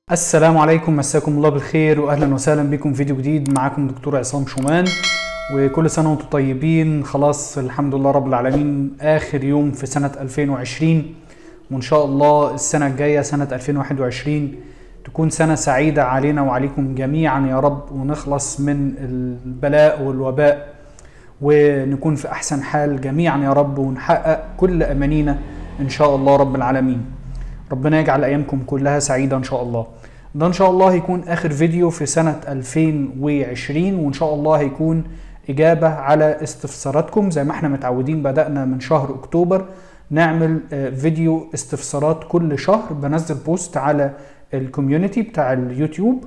السلام عليكم مساكم الله بالخير واهلا وسهلا بكم فيديو جديد معاكم دكتور عصام شومان وكل سنه وانتم طيبين خلاص الحمد لله رب العالمين اخر يوم في سنه 2020 وان شاء الله السنه الجايه سنه 2021 تكون سنه سعيده علينا وعليكم جميعا يا رب ونخلص من البلاء والوباء ونكون في احسن حال جميعا يا رب ونحقق كل امانينا ان شاء الله رب العالمين ربنا يجعل ايامكم كلها سعيده ان شاء الله ده ان شاء الله هيكون اخر فيديو في سنه 2020 وان شاء الله هيكون اجابه على استفساراتكم زي ما احنا متعودين بدانا من شهر اكتوبر نعمل فيديو استفسارات كل شهر بنزل بوست على الكوميونتي بتاع اليوتيوب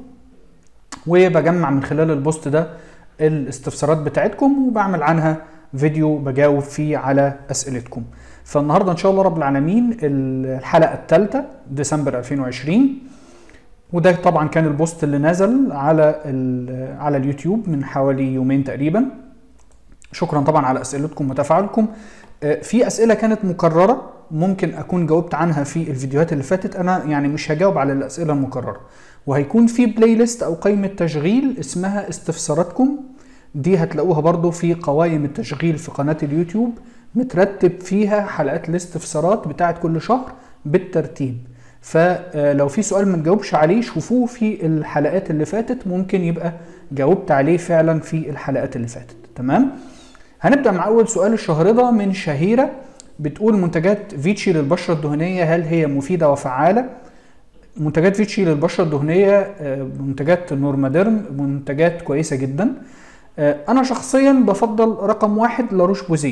وبجمع من خلال البوست ده الاستفسارات بتاعتكم وبعمل عنها فيديو بجاوب فيه على اسئلتكم فالنهارده ان شاء الله رب العالمين الحلقه الثالثه ديسمبر 2020 وده طبعا كان البوست اللي نزل على على اليوتيوب من حوالي يومين تقريبا شكرا طبعا على اسئلتكم وتفاعلكم في اسئله كانت مكرره ممكن اكون جاوبت عنها في الفيديوهات اللي فاتت انا يعني مش هجاوب على الاسئله المكرره وهيكون في بلاي ليست او قائمه تشغيل اسمها استفساراتكم دي هتلاقوها برضو في قوائم التشغيل في قناه اليوتيوب مترتب فيها حلقات الاستفسارات بتاعت كل شهر بالترتيب فلو في سؤال ما تجاوبش عليه شوفوه في الحلقات اللي فاتت ممكن يبقى جاوبت عليه فعلا في الحلقات اللي فاتت تمام هنبدا مع اول سؤال الشهر ده من شهيره بتقول منتجات فيتشي للبشره الدهنيه هل هي مفيده وفعاله منتجات فيتشي للبشره الدهنيه منتجات نورماديرم منتجات كويسه جدا انا شخصيا بفضل رقم واحد لاروش بوزيه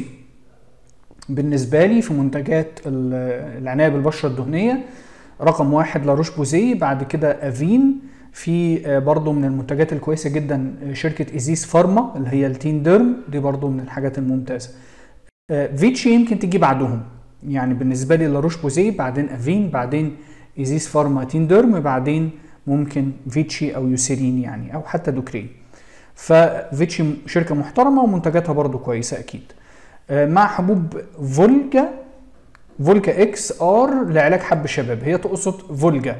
بالنسبه لي في منتجات العنايه بالبشره الدهنيه رقم واحد لاروش بوزيه بعد كده افين في برضو من المنتجات الكويسه جدا شركه ازيس فارما اللي هي التين ديرم دي برضو من الحاجات الممتازه فيتشي يمكن تيجي بعدهم يعني بالنسبه لي لاروش بوزيه بعدين افين بعدين ازيس فارما تين ديرم بعدين ممكن فيتشي او يوسيرين يعني او حتى دوكرين ففيتشي شركه محترمه ومنتجاتها برضو كويسه اكيد مع حبوب فولجا فولجا اكس ار لعلاج حب الشباب هي تقصد فولجا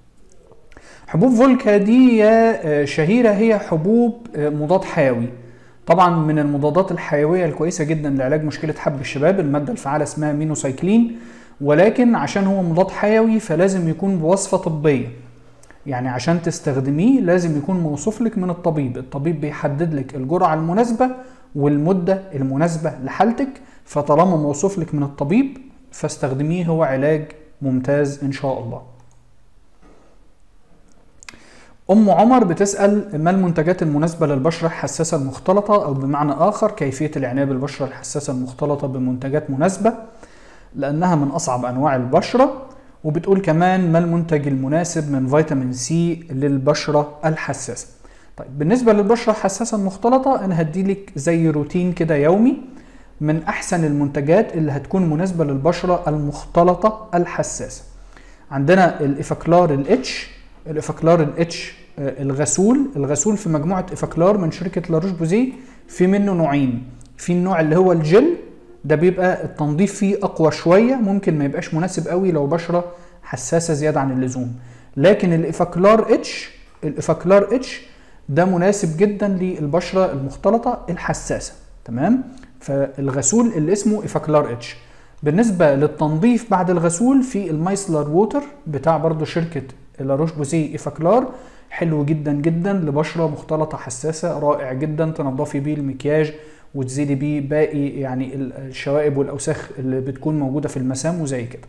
حبوب فولجا دي يا شهيره هي حبوب مضاد حيوي طبعا من المضادات الحيويه الكويسه جدا لعلاج مشكله حب الشباب الماده الفعاله اسمها مينوسايكلين ولكن عشان هو مضاد حيوي فلازم يكون بوصفه طبيه يعني عشان تستخدميه لازم يكون موصوف لك من الطبيب الطبيب بيحدد لك الجرعه المناسبه والمدة المناسبة لحالتك فطالما موصوف لك من الطبيب فاستخدميه هو علاج ممتاز إن شاء الله أم عمر بتسأل ما المنتجات المناسبة للبشرة الحساسة المختلطة أو بمعنى آخر كيفية العناية بالبشرة الحساسة المختلطة بمنتجات مناسبة لأنها من أصعب أنواع البشرة وبتقول كمان ما المنتج المناسب من فيتامين سي للبشرة الحساسة طيب بالنسبه للبشره الحساسه المختلطه انا هديلك زي روتين كده يومي من احسن المنتجات اللي هتكون مناسبه للبشره المختلطه الحساسه عندنا الافاكلار الاتش الافاكلار الاتش الغسول الغسول في مجموعه افاكلار من شركه لاروش بوزيه في منه نوعين في النوع اللي هو الجل ده بيبقى التنظيف فيه اقوى شويه ممكن ما يبقاش مناسب قوي لو بشره حساسه زياده عن اللزوم لكن الافاكلار اتش الافاكلار اتش ده مناسب جدا للبشره المختلطه الحساسه تمام فالغسول اللي اسمه افاكلار اتش بالنسبه للتنظيف بعد الغسول في المايسلر ووتر بتاع برضو شركه لاروش بوزيه افاكلار حلو جدا جدا لبشره مختلطه حساسه رائع جدا تنضفي بيه المكياج وتزيلي بيه باقي يعني الشوائب والاوساخ اللي بتكون موجوده في المسام وزي كده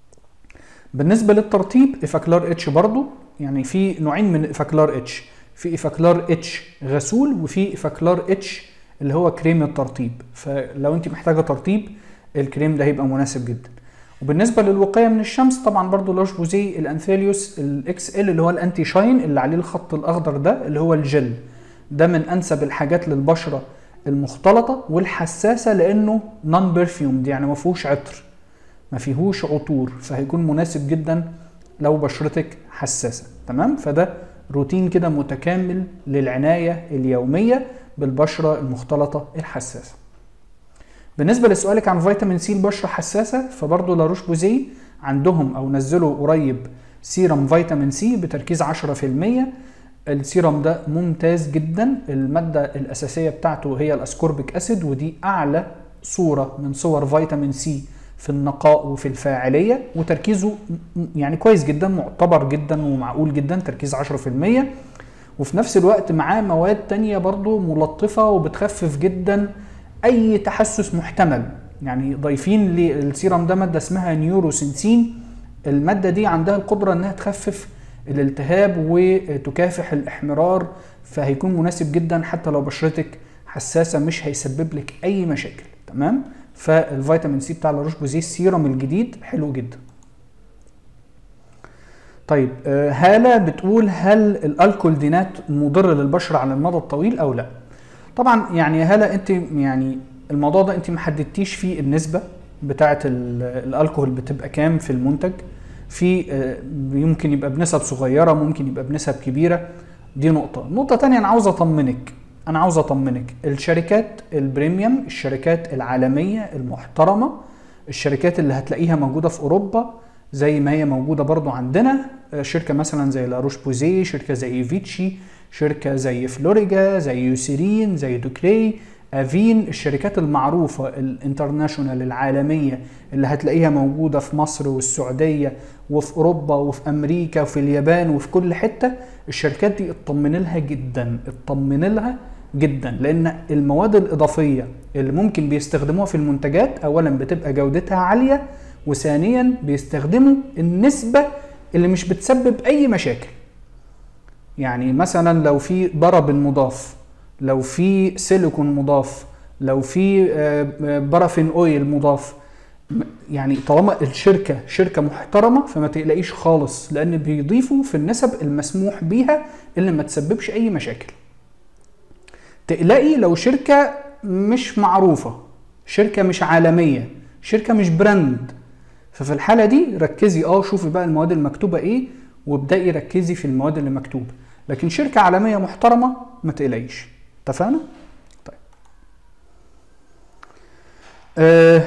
بالنسبه للترطيب افاكلار اتش برضو يعني في نوعين من افاكلار اتش في افاكلار اتش غسول وفي افاكلار اتش اللي هو كريم الترطيب فلو انت محتاجه ترطيب الكريم ده هيبقى مناسب جدا وبالنسبه للوقايه من الشمس طبعا برضو لاش بوزي الانثيليوس الاكس ال اللي هو الانتي شاين اللي عليه الخط الاخضر ده اللي هو الجل ده من انسب الحاجات للبشره المختلطه والحساسه لانه نون بيرفيوم يعني ما فيهوش عطر ما فيهوش عطور فهيكون مناسب جدا لو بشرتك حساسه تمام فده روتين كده متكامل للعناية اليومية بالبشرة المختلطة الحساسة بالنسبة لسؤالك عن فيتامين سي البشرة حساسة فبرضه لاروش بوزيه عندهم أو نزلوا قريب سيرم فيتامين سي بتركيز 10% السيرم ده ممتاز جدا المادة الأساسية بتاعته هي الأسكوربيك أسيد ودي أعلى صورة من صور فيتامين سي في النقاء وفي الفاعلية وتركيزه يعني كويس جدا معتبر جدا ومعقول جدا تركيز 10% وفي نفس الوقت معاه مواد تانية برضو ملطفة وبتخفف جدا أي تحسس محتمل يعني ضايفين للسيرم ده مادة اسمها نيوروسنسين المادة دي عندها القدرة انها تخفف الالتهاب وتكافح الاحمرار فهيكون مناسب جدا حتى لو بشرتك حساسة مش هيسبب لك اي مشاكل تمام فالفيتامين سي بتاع لاروش بوزيه السيرم الجديد حلو جدا طيب هالة بتقول هل الالكول دينات مضر للبشرة على المدى الطويل او لا طبعا يعني هالة انت يعني الموضوع ده انت ما حددتيش فيه النسبة بتاعة الالكوهول بتبقى كام في المنتج في يمكن يبقى بنسب صغيرة ممكن يبقى بنسب كبيرة دي نقطة نقطة تانية انا عاوز اطمنك انا عاوز اطمنك الشركات البريميوم الشركات العالمية المحترمة الشركات اللي هتلاقيها موجودة في اوروبا زي ما هي موجودة برضو عندنا شركة مثلا زي لاروش بوزي شركة زي فيتشي شركة زي فلوريجا زي يوسيرين زي دوكري افين الشركات المعروفة الانترناشونال العالمية اللي هتلاقيها موجودة في مصر والسعودية وفي اوروبا وفي امريكا وفي اليابان وفي كل حتة الشركات دي اطمن لها جدا اطمن لها جدا لان المواد الاضافية اللي ممكن بيستخدموها في المنتجات اولا بتبقى جودتها عالية وثانيا بيستخدموا النسبة اللي مش بتسبب اي مشاكل يعني مثلا لو في ضرب مضاف لو في سيليكون مضاف لو في بارافين اويل مضاف يعني طالما الشركة شركة محترمة فما تقلقيش خالص لأن بيضيفوا في النسب المسموح بيها اللي ما تسببش أي مشاكل تقلقي لو شركة مش معروفة شركة مش عالمية شركة مش براند ففي الحالة دي ركزي اه شوفي بقى المواد المكتوبة ايه وابدأي ركزي في المواد اللي مكتوبة لكن شركة عالمية محترمة ما تقلقيش اتفقنا؟ طيب أه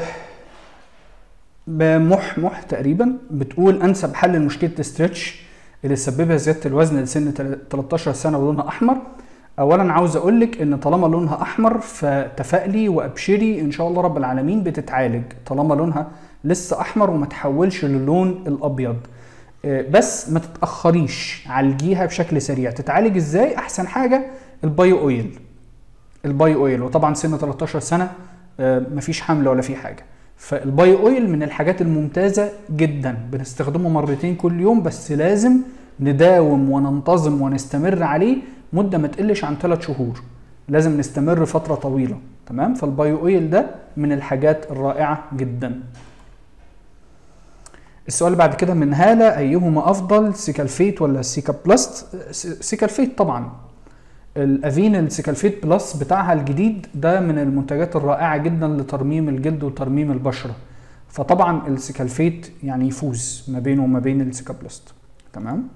بمح مح تقريبا بتقول انسب حل لمشكله الستريتش اللي سببها زياده الوزن لسن 13 سنه ولونها احمر اولا عاوز اقول لك ان طالما لونها احمر فتفائلي وابشري ان شاء الله رب العالمين بتتعالج طالما لونها لسه احمر وما تحولش للون الابيض بس ما تتاخريش عالجيها بشكل سريع تتعالج ازاي احسن حاجه البايو اويل البايو اويل وطبعا سن 13 سنه مفيش حمل ولا في حاجه فالبايو اويل من الحاجات الممتازه جدا بنستخدمه مرتين كل يوم بس لازم نداوم وننتظم ونستمر عليه مده ما تقلش عن 3 شهور لازم نستمر فتره طويله تمام فالبايو اويل ده من الحاجات الرائعه جدا السؤال اللي بعد كده من هالة أيهما أفضل سيكالفيت ولا سيكا بلس سيكالفيت طبعا الافين السيكالفيت بلس بتاعها الجديد ده من المنتجات الرائعة جدا لترميم الجلد وترميم البشرة فطبعا السيكالفيت يعني يفوز ما بينه وما بين السيكا بلس تمام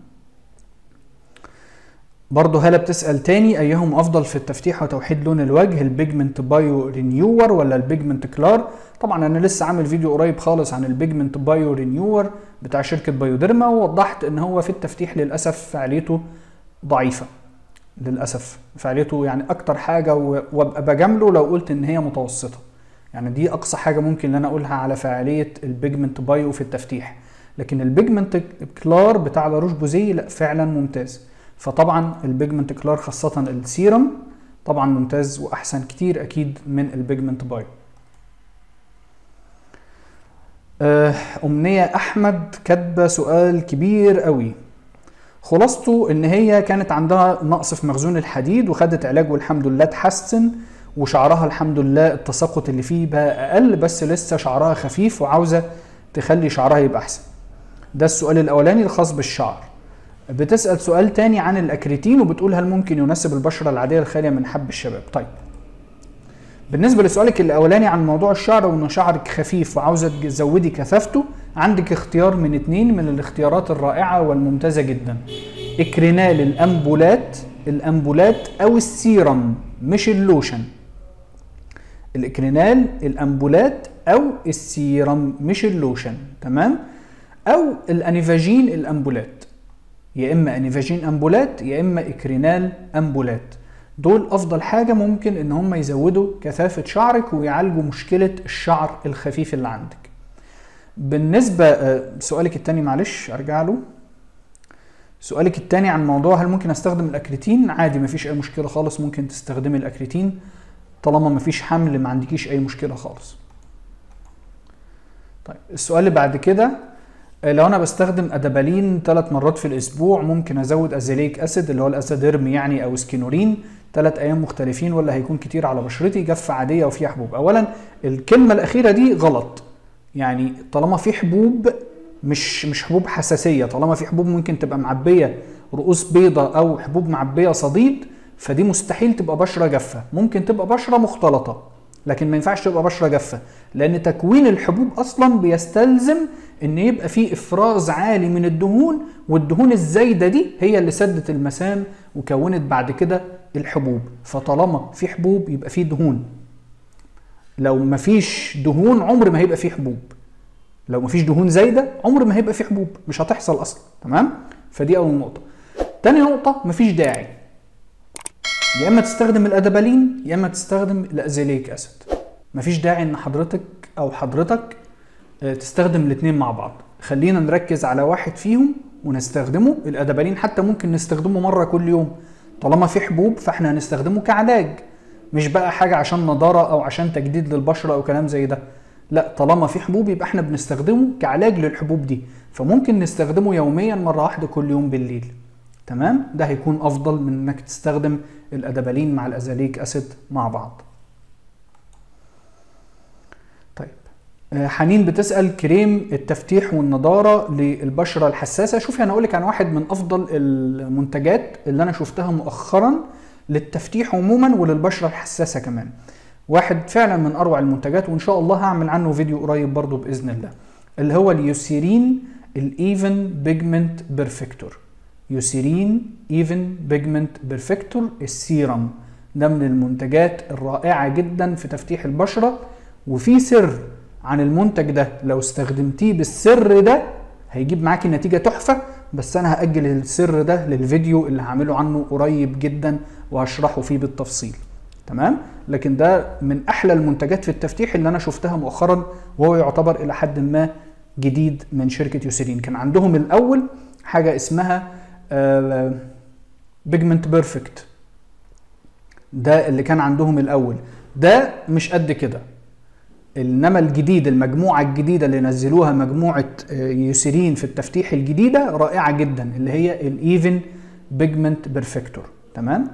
برضه هالة بتسأل تاني أيهم أفضل في التفتيح وتوحيد لون الوجه البيجمنت بايو رينيور ولا البيجمنت كلار طبعا أنا لسه عامل فيديو قريب خالص عن البيجمنت بايو رينيور بتاع شركة بايوديرما ووضحت إن هو في التفتيح للأسف فعاليته ضعيفة للأسف فعاليته يعني أكتر حاجة وأبقى بجامله لو قلت إن هي متوسطة يعني دي أقصى حاجة ممكن إن أنا أقولها على فعالية البيجمنت بايو في التفتيح لكن البيجمنت كلار بتاع لاروش بوزي لا فعلا ممتاز فطبعا البيجمنت كلار خاصة السيرم طبعا ممتاز واحسن كتير اكيد من البيجمنت بايو أمنية أحمد كاتبة سؤال كبير قوي خلاصته إن هي كانت عندها نقص في مخزون الحديد وخدت علاج والحمد لله اتحسن وشعرها الحمد لله التساقط اللي فيه بقى أقل بس لسه شعرها خفيف وعاوزة تخلي شعرها يبقى أحسن ده السؤال الأولاني الخاص بالشعر بتسأل سؤال تاني عن الأكريتين وبتقول هل ممكن يناسب البشرة العادية الخالية من حب الشباب طيب بالنسبة لسؤالك الأولاني عن موضوع الشعر وإن شعرك خفيف وعاوزة تزودي كثافته عندك اختيار من اتنين من الاختيارات الرائعة والممتازة جدا إكرينال الأمبولات الأمبولات أو السيرم مش اللوشن الإكرينال الأمبولات أو السيرم مش اللوشن تمام أو الأنيفاجين الأمبولات يا اما انيفاجين امبولات يا اما اكرينال امبولات دول افضل حاجه ممكن ان هم يزودوا كثافه شعرك ويعالجوا مشكله الشعر الخفيف اللي عندك بالنسبه آه، سؤالك التاني معلش ارجع له سؤالك التاني عن موضوع هل ممكن استخدم الاكريتين عادي مفيش اي مشكله خالص ممكن تستخدمي الاكريتين طالما مفيش حمل ما عندكيش اي مشكله خالص طيب السؤال اللي بعد كده آه، لو انا بستخدم ادابالين ثلاث مرات في الاسبوع ممكن ازود ازيليك اسيد اللي هو الازاديرم يعني او سكينورين ثلاث ايام مختلفين ولا هيكون كتير على بشرتي جفه عاديه وفيها حبوب اولا الكلمه الاخيره دي غلط يعني طالما في حبوب مش مش حبوب حساسيه طالما في حبوب ممكن تبقى معبيه رؤوس بيضة او حبوب معبيه صديد فدي مستحيل تبقى بشره جافه ممكن تبقى بشره مختلطه لكن ما ينفعش تبقى بشره جافه لان تكوين الحبوب اصلا بيستلزم ان يبقى في افراز عالي من الدهون والدهون الزايده دي هي اللي سدت المسام وكونت بعد كده الحبوب فطالما في حبوب يبقى في دهون لو ما فيش دهون عمر ما هيبقى في حبوب لو ما فيش دهون زايده عمر ما هيبقى في حبوب مش هتحصل اصلا تمام فدي اول نقطه تاني نقطه مفيش داعي يا اما تستخدم الادبالين يا اما تستخدم الازيليك اسيد مفيش داعي ان حضرتك او حضرتك آه، تستخدم الاثنين مع بعض خلينا نركز على واحد فيهم ونستخدمه الادبالين حتى ممكن نستخدمه مره كل يوم طالما في حبوب فاحنا هنستخدمه كعلاج مش بقى حاجه عشان نضاره او عشان تجديد للبشره او كلام زي ده لا طالما في حبوب يبقى احنا بنستخدمه كعلاج للحبوب دي فممكن نستخدمه يوميا مره واحده كل يوم بالليل تمام ده هيكون افضل من انك تستخدم الادبالين مع الازاليك اسيد مع بعض طيب آه، حنين بتسال كريم التفتيح والنضاره للبشره الحساسه شوفي انا اقول لك عن واحد من افضل المنتجات اللي انا شفتها مؤخرا للتفتيح عموما وللبشره الحساسه كمان واحد فعلا من اروع المنتجات وان شاء الله هعمل عنه فيديو قريب برضو باذن الله اللي هو اليوسيرين الايفن بيجمنت بيرفكتور يوسيرين ايفن بيجمنت بيرفكتور السيرم ده من المنتجات الرائعه جدا في تفتيح البشره وفي سر عن المنتج ده لو استخدمتيه بالسر ده هيجيب معاكي نتيجه تحفه بس انا هاجل السر ده للفيديو اللي هعمله عنه قريب جدا وهشرحه فيه بالتفصيل تمام لكن ده من احلى المنتجات في التفتيح اللي انا شفتها مؤخرا وهو يعتبر الى حد ما جديد من شركه يوسيرين كان عندهم الاول حاجه اسمها بيجمنت بيرفكت ده اللي كان عندهم الاول ده مش قد كده انما الجديد المجموعه الجديده اللي نزلوها مجموعه آه، يوسيرين في التفتيح الجديده رائعه جدا اللي هي الايفن بيجمنت بيرفكتور تمام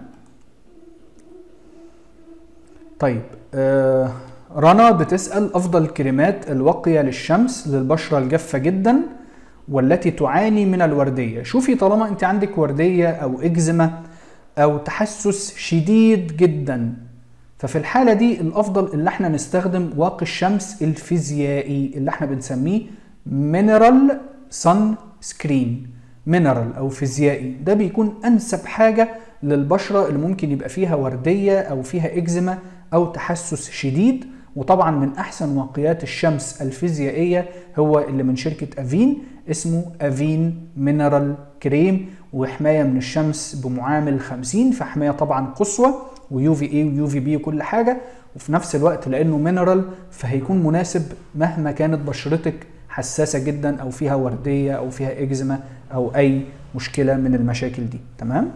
طيب آه رنا بتسال افضل الكريمات الواقيه للشمس للبشره الجافه جدا والتي تعاني من الورديه شوفي طالما انت عندك ورديه او اكزيما او تحسس شديد جدا ففي الحالة دي الأفضل اللي احنا نستخدم واقي الشمس الفيزيائي اللي احنا بنسميه مينرال سن سكرين مينرال أو فيزيائي ده بيكون أنسب حاجة للبشرة اللي ممكن يبقى فيها وردية أو فيها إكزيما أو تحسس شديد وطبعا من أحسن واقيات الشمس الفيزيائية هو اللي من شركة أفين اسمه أفين مينرال كريم وحماية من الشمس بمعامل 50 فحماية طبعا قصوى ويو في اي ويو في بي وكل حاجه وفي نفس الوقت لانه مينرال فهيكون مناسب مهما كانت بشرتك حساسه جدا او فيها ورديه او فيها اكزيما او اي مشكله من المشاكل دي تمام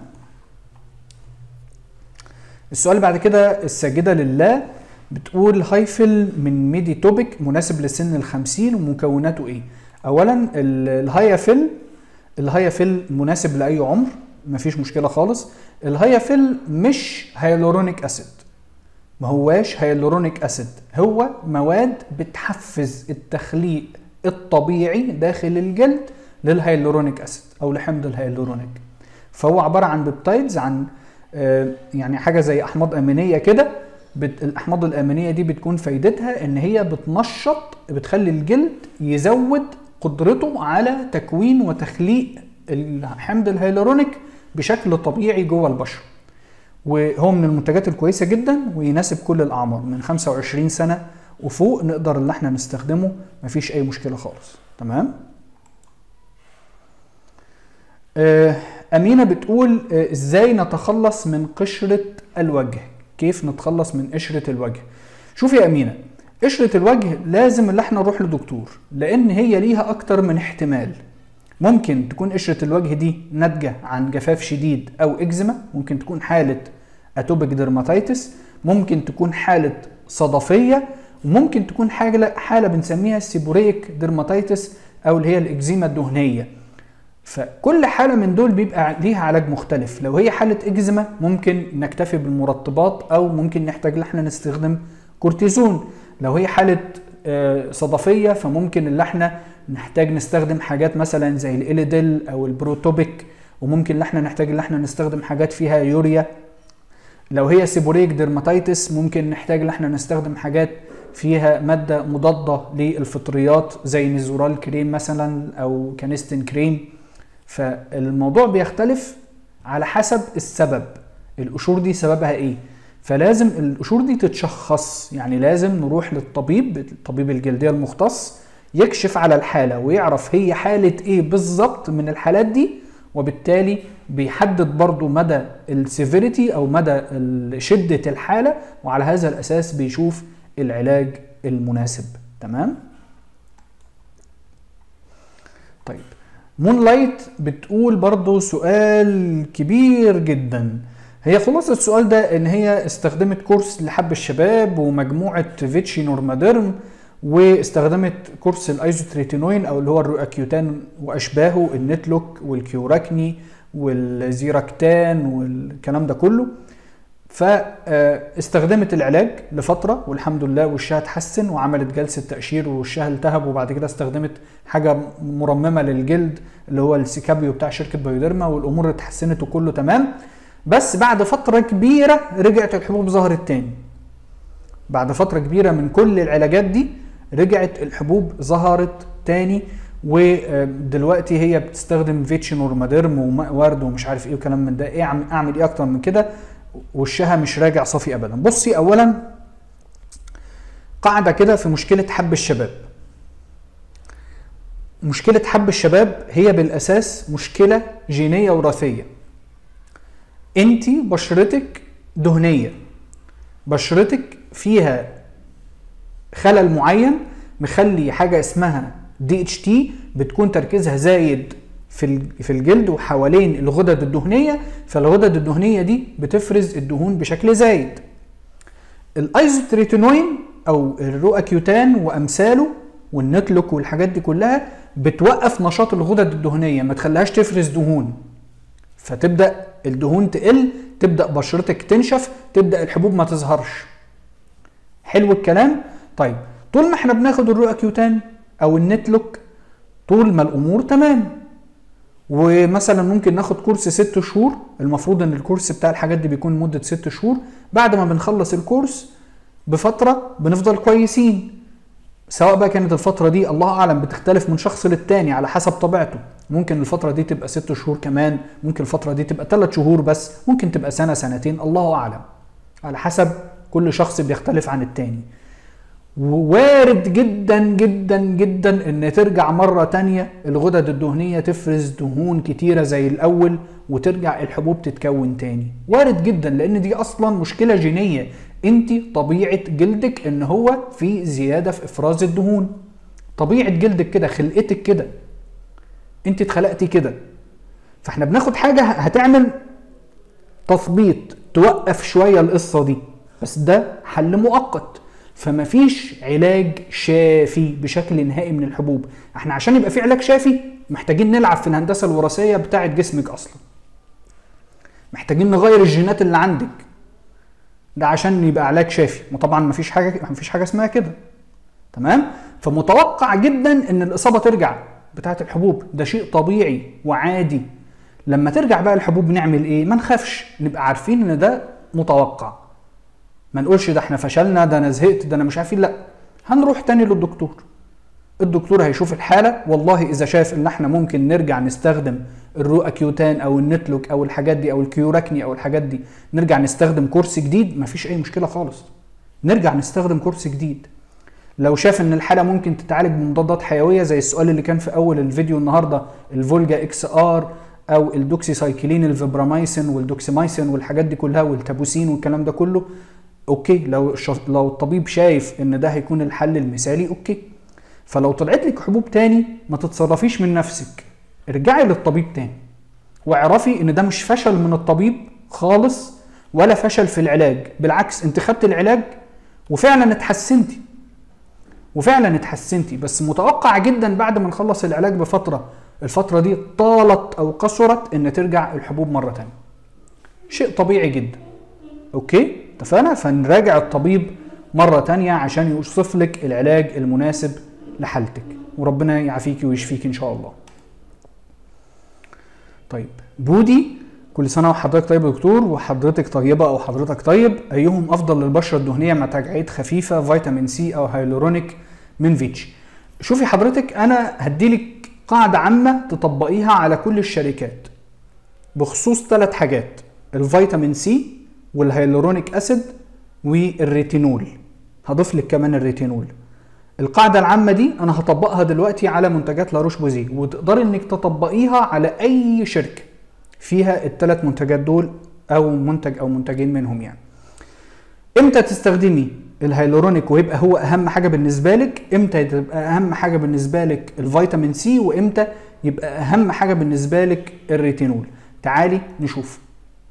السؤال اللي بعد كده الساجده لله بتقول هايفل من ميدي توبيك مناسب لسن الخمسين ومكوناته ايه اولا الهايفل الهايفل مناسب لاي عمر مفيش مشكله خالص الهيافيل مش هيالورونيك اسيد ما هواش هيالورونيك اسيد هو مواد بتحفز التخليق الطبيعي داخل الجلد للهيالورونيك اسيد او لحمض الهيالورونيك فهو عباره عن بيبتايدز عن آه، يعني حاجه زي احماض امينيه كده الاحماض الامينيه دي بتكون فايدتها ان هي بتنشط بتخلي الجلد يزود قدرته على تكوين وتخليق الحمض الهيالورونيك بشكل طبيعي جوه البشره وهو من المنتجات الكويسه جدا ويناسب كل الاعمار من 25 سنه وفوق نقدر ان احنا نستخدمه مفيش اي مشكله خالص تمام آه، أمينة بتقول آه، إزاي نتخلص من قشرة الوجه كيف نتخلص من قشرة الوجه شوفي يا أمينة قشرة الوجه لازم اللي احنا نروح لدكتور لأن هي ليها أكتر من احتمال ممكن تكون قشرة الوجه دي ناتجة عن جفاف شديد أو إكزيما ممكن تكون حالة أتوبيك ديرماتيتس ممكن تكون حالة صدفية وممكن تكون حاجة حالة بنسميها سيبوريك ديرماتيتس أو اللي هي الإكزيما الدهنية فكل حاله من دول بيبقى ليها علاج مختلف لو هي حاله اكزيما ممكن نكتفي بالمرطبات او ممكن نحتاج ان احنا نستخدم كورتيزون لو هي حاله آه، صدفيه فممكن ان احنا نحتاج نستخدم حاجات مثلا زي الاليدل او البروتوبيك وممكن ان احنا نحتاج ان احنا نستخدم حاجات فيها يوريا لو هي سيبوريك ديرماتيتس ممكن نحتاج ان احنا نستخدم حاجات فيها ماده مضاده للفطريات زي نيزورال كريم مثلا او كانستين كريم فالموضوع بيختلف على حسب السبب القشور دي سببها ايه فلازم القشور دي تتشخص يعني لازم نروح للطبيب الطبيب الجلديه المختص يكشف على الحاله ويعرف هي حاله ايه بالظبط من الحالات دي وبالتالي بيحدد برضو مدى السيفيريتي او مدى شده الحاله وعلى هذا الاساس بيشوف العلاج المناسب تمام طيب مون لايت بتقول برضو سؤال كبير جدا هي خلاصة السؤال ده ان هي استخدمت كورس لحب الشباب ومجموعة فيتشي نورماديرم واستخدمت كورس الايزوتريتينوين او اللي هو الرؤاكيوتان واشباهه النتلوك والكيوراكني والزيراكتان والكلام ده كله فاستخدمت العلاج لفتره والحمد لله وشها اتحسن وعملت جلسه تقشير ووشها التهب وبعد كده استخدمت حاجه مرممه للجلد اللي هو السيكابيو بتاع شركه بايوديرما والامور اتحسنت وكله تمام بس بعد فتره كبيره رجعت الحبوب ظهرت تاني بعد فتره كبيره من كل العلاجات دي رجعت الحبوب ظهرت تاني ودلوقتي هي بتستخدم فيتشي نورماديرم وورد ومش عارف ايه وكلام من ده ايه اعمل ايه اكتر من كده وشها مش راجع صافي ابدا بصي اولا قاعده كده في مشكله حب الشباب مشكله حب الشباب هي بالاساس مشكله جينيه وراثيه انت بشرتك دهنيه بشرتك فيها خلل معين مخلي حاجه اسمها دي اتش تي بتكون تركيزها زايد في في الجلد وحوالين الغدد الدهنيه فالغدد الدهنيه دي بتفرز الدهون بشكل زايد الايزوتريتينوين او الرؤاكيوتان وامثاله والنتلوك والحاجات دي كلها بتوقف نشاط الغدد الدهنيه ما تخليهاش تفرز دهون فتبدا الدهون تقل تبدا بشرتك تنشف تبدا الحبوب ما تظهرش حلو الكلام طيب طول ما احنا بناخد الرؤاكيوتان او النتلوك طول ما الامور تمام ومثلا ممكن ناخد كورس ست شهور المفروض ان الكورس بتاع الحاجات دي بيكون مدة ست شهور بعد ما بنخلص الكورس بفترة بنفضل كويسين سواء بقى كانت الفترة دي الله أعلم بتختلف من شخص للتاني على حسب طبيعته ممكن الفترة دي تبقى ست شهور كمان ممكن الفترة دي تبقى ثلاث شهور بس ممكن تبقى سنة سنتين الله أعلم على حسب كل شخص بيختلف عن التاني ووارد جدا جدا جدا ان ترجع مرة تانية الغدد الدهنية تفرز دهون كتيرة زي الاول وترجع الحبوب تتكون تاني وارد جدا لان دي اصلا مشكلة جينية انت طبيعة جلدك ان هو في زيادة في افراز الدهون طبيعة جلدك كده خلقتك كده انت اتخلقتي كده فاحنا بناخد حاجة هتعمل تثبيط توقف شوية القصة دي بس ده حل مؤقت فما فيش علاج شافي بشكل نهائي من الحبوب احنا عشان يبقى في علاج شافي محتاجين نلعب في الهندسه الوراثيه بتاعه جسمك اصلا محتاجين نغير الجينات اللي عندك ده عشان يبقى علاج شافي وطبعا ما فيش حاجه ما فيش حاجه اسمها كده تمام فمتوقع جدا ان الاصابه ترجع بتاعه الحبوب ده شيء طبيعي وعادي لما ترجع بقى الحبوب نعمل ايه ما نخافش نبقى عارفين ان ده متوقع ما نقولش ده احنا فشلنا ده انا زهقت ده انا مش عارفين لا هنروح تاني للدكتور الدكتور هيشوف الحالة والله إذا شاف إن إحنا ممكن نرجع نستخدم الرؤاكيوتان أو النتلوك أو الحاجات دي أو الكيوراكني أو الحاجات دي نرجع نستخدم كورس جديد مفيش أي مشكلة خالص نرجع نستخدم كورس جديد لو شاف إن الحالة ممكن تتعالج بمضادات حيوية زي السؤال اللي كان في أول الفيديو النهاردة الفولجا إكس آر او الدوكسيسايكلين الفيبرامايسين والدوكسيمايسين والحاجات دي كلها والتابوسين والكلام ده كله اوكي لو لو الطبيب شايف ان ده هيكون الحل المثالي اوكي فلو طلعت لك حبوب تاني ما تتصرفيش من نفسك ارجعي للطبيب تاني واعرفي ان ده مش فشل من الطبيب خالص ولا فشل في العلاج بالعكس انت خدت العلاج وفعلا اتحسنتي وفعلا اتحسنتي بس متوقع جدا بعد ما نخلص العلاج بفتره الفتره دي طالت او قصرت ان ترجع الحبوب مره تانية شيء طبيعي جدا اوكي اتفقنا فنراجع الطبيب مره تانية عشان يوصف لك العلاج المناسب لحالتك وربنا يعافيك ويشفيك ان شاء الله طيب بودي كل سنه وحضرتك طيب يا دكتور وحضرتك طيبه او حضرتك طيب ايهم افضل للبشره الدهنيه مع تجاعيد خفيفه فيتامين سي او هايلورونيك من فيتش شوفي حضرتك انا هديلك قاعده عامه تطبقيها على كل الشركات بخصوص ثلاث حاجات الفيتامين سي والهيلورونيك اسيد والريتينول هضيف لك كمان الريتينول القاعدة العامة دي أنا هطبقها دلوقتي على منتجات لاروش بوزي وتقدري إنك تطبقيها على أي شركة فيها الثلاث منتجات دول أو منتج أو منتجين منهم يعني. إمتى تستخدمي الهيلورونيك ويبقى هو أهم حاجة بالنسبة لك؟ إمتى تبقى أهم حاجة بالنسبة لك الفيتامين سي وإمتى يبقى أهم حاجة بالنسبة لك الريتينول؟ تعالي نشوف.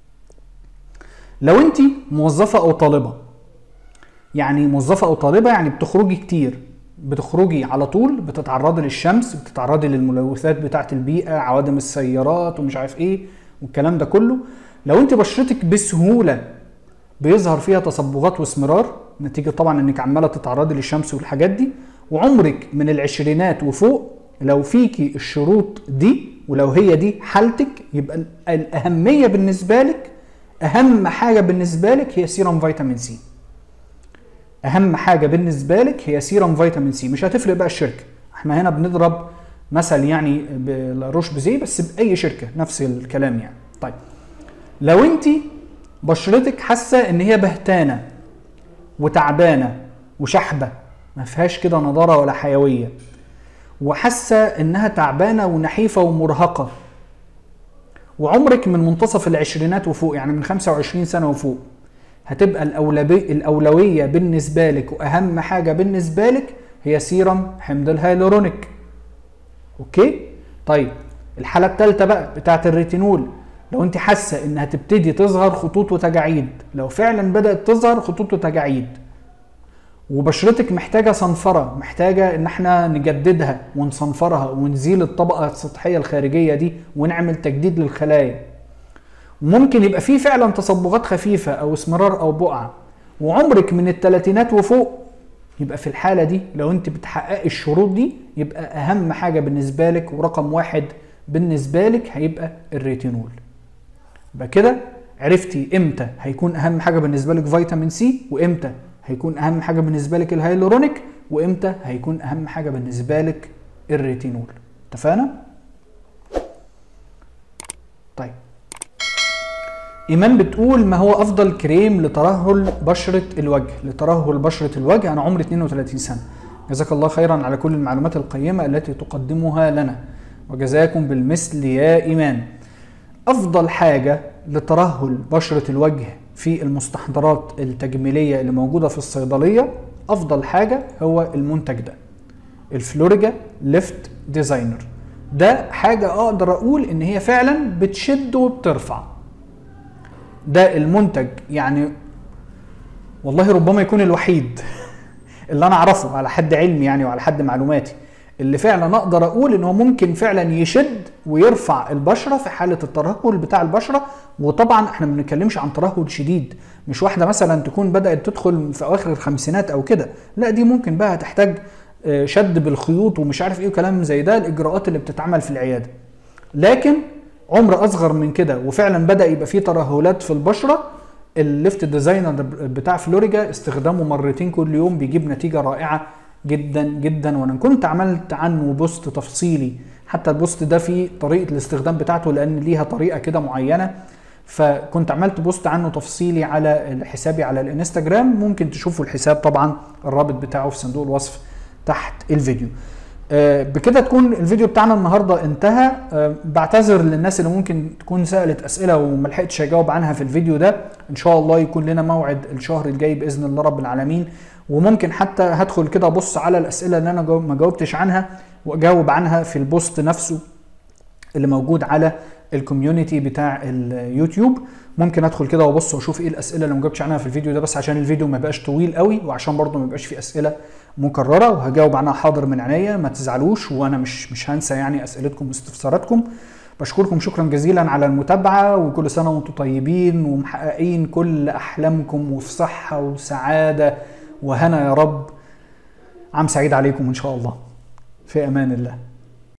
لو أنت موظفة أو طالبة يعني موظفة أو طالبة يعني بتخرجي كتير بتخرجي على طول بتتعرضي للشمس بتتعرضي للملوثات بتاعه البيئه عوادم السيارات ومش عارف ايه والكلام ده كله لو انت بشرتك بسهوله بيظهر فيها تصبغات واسمرار نتيجه طبعا انك عماله تتعرضي للشمس والحاجات دي وعمرك من العشرينات وفوق لو فيكي الشروط دي ولو هي دي حالتك يبقى الاهميه بالنسبه لك اهم حاجه بالنسبه لك هي سيرم فيتامين سي اهم حاجه بالنسبه لك هي سيرم فيتامين سي مش هتفرق بقى الشركه احنا هنا بنضرب مثل يعني بلاروش بزي بس باي شركه نفس الكلام يعني طيب لو انت بشرتك حاسه ان هي بهتانه وتعبانه وشحبه ما فيهاش كده نضاره ولا حيويه وحاسه انها تعبانه ونحيفه ومرهقه وعمرك من منتصف العشرينات وفوق يعني من 25 سنه وفوق هتبقى الأولوية, الأولوية بالنسبة لك وأهم حاجة بالنسبة لك هي سيرم حمض الهيلورونيك أوكي؟ طيب الحالة الثالثة بقى بتاعة الريتينول لو انت حاسة انها تبتدي تظهر خطوط وتجاعيد لو فعلا بدأت تظهر خطوط وتجاعيد وبشرتك محتاجة صنفرة محتاجة ان احنا نجددها ونصنفرها ونزيل الطبقة السطحية الخارجية دي ونعمل تجديد للخلايا ممكن يبقى فيه فعلا تصبغات خفيفة أو اسمرار أو بقع وعمرك من الثلاثينات وفوق يبقى في الحالة دي لو أنت بتحققي الشروط دي يبقى أهم حاجة بالنسبة لك ورقم واحد بالنسبة لك هيبقى الريتينول يبقى كده عرفتي امتى هيكون اهم حاجه بالنسبه لك فيتامين سي وامتى هيكون اهم حاجه بالنسبه لك الهيلورونيك وامتى هيكون اهم حاجه بالنسبه لك الريتينول اتفقنا طيب ايمان بتقول ما هو افضل كريم لترهل بشره الوجه لترهل بشره الوجه انا عمري 32 سنه جزاك الله خيرا على كل المعلومات القيمه التي تقدمها لنا وجزاكم بالمثل يا ايمان افضل حاجه لترهل بشره الوجه في المستحضرات التجميليه اللي موجوده في الصيدليه افضل حاجه هو المنتج ده الفلوريجا ليفت ديزاينر ده حاجه اقدر اقول ان هي فعلا بتشد وبترفع ده المنتج يعني والله ربما يكون الوحيد اللي انا اعرفه على حد علمي يعني وعلى حد معلوماتي اللي فعلا اقدر اقول ان هو ممكن فعلا يشد ويرفع البشره في حاله الترهل بتاع البشره وطبعا احنا ما بنتكلمش عن ترهل شديد مش واحده مثلا تكون بدات تدخل في اواخر الخمسينات او كده لا دي ممكن بقى تحتاج شد بالخيوط ومش عارف ايه وكلام زي ده الاجراءات اللي بتتعمل في العياده لكن عمر اصغر من كده وفعلا بدا يبقى فيه ترهلات في البشره الليفت ديزاينر بتاع فلوريجا استخدامه مرتين كل يوم بيجيب نتيجه رائعه جدا جدا وانا كنت عملت عنه بوست تفصيلي حتى البوست ده فيه طريقه الاستخدام بتاعته لان ليها طريقه كده معينه فكنت عملت بوست عنه تفصيلي على حسابي على الانستجرام ممكن تشوفوا الحساب طبعا الرابط بتاعه في صندوق الوصف تحت الفيديو آه، بكده تكون الفيديو بتاعنا النهارده انتهى آه، بعتذر للناس اللي ممكن تكون سالت اسئله وما لحقتش اجاوب عنها في الفيديو ده ان شاء الله يكون لنا موعد الشهر الجاي باذن الله رب العالمين وممكن حتى هدخل كده ابص على الاسئله اللي انا جو- ما جاوبتش عنها واجاوب عنها في البوست نفسه اللي موجود على الكوميونتي بتاع اليوتيوب ممكن ادخل كده وابص واشوف ايه الاسئله اللي ما جاوبتش عنها في الفيديو ده بس عشان الفيديو ما يبقاش طويل قوي وعشان برضه ما يبقاش فيه اسئله مكرره وهجاوب عنها حاضر من عينيا ما تزعلوش وانا مش مش هنسى يعني اسئلتكم واستفساراتكم بشكركم شكرا جزيلا على المتابعه وكل سنه وانتم طيبين ومحققين كل احلامكم وفي صحه وسعاده وهنا يا رب عام سعيد عليكم ان شاء الله في امان الله